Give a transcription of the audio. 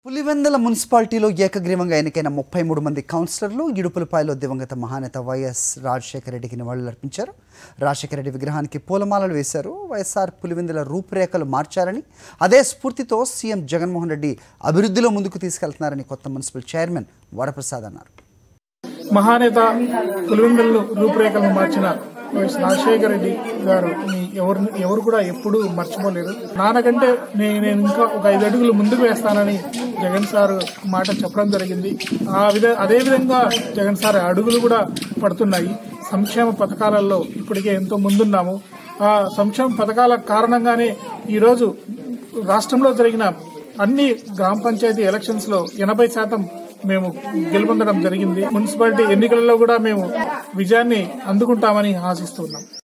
పులివెందల మున్సిపాలిటీలో ఏకగ్రీవంగా ఎన్నికైన ముప్పై మూడు మంది కౌన్సిలర్లు ఇడుపులపాయలో దివంగత మహానేత వైఎస్ రాజశేఖర రెడ్డికి నివాళులర్పించారు రాజశేఖర రెడ్డి విగ్రహానికి పూలమాలలు వేశారు వైఎస్ఆర్ పులివెందుల రూపురేఖలు మార్చారని అదే స్ఫూర్తితో సీఎం జగన్మోహన్ రెడ్డి అభివృద్ధిలో ముందుకు తీసుకెళ్తున్నారని కొత్త మున్సిపల్ చైర్మన్ వరప్రసాద్ అన్నారు మహానేత పులివెందులను రూపురేఖలను మార్చిన వైఎస్ రాజశేఖర రెడ్డి గారు ఎవరు ఎవరు కూడా ఎప్పుడూ మర్చిపోలేరు నాన్నకంటే నే- నేను ఇంకా ఒక ఐదు అడుగులు ముందుకు వేస్తానని జగన్ సార్ మాట చెప్పడం జరిగింది ఆ విధ అదే విధంగా జగన్ సార్ అడుగులు కూడా పడుతున్నాయి సంక్షేమ పథకాలలో ఇప్పటికే ఎంతో ముందున్నాము ఆ సంక్షేమ పథకాల కారణంగానే ఈరోజు రాష్ట్రంలో జరిగిన అన్ని గ్రామ పంచాయతీ ఎలక్షన్స్ లో ఎనభై శాతం మేము గెలుపొందడం జరిగింది మున్సిపాలిటీ ఎన్నికలలో కూడా మేము విజయాన్ని అందుకుంటామని ఆశిస్తున్నాం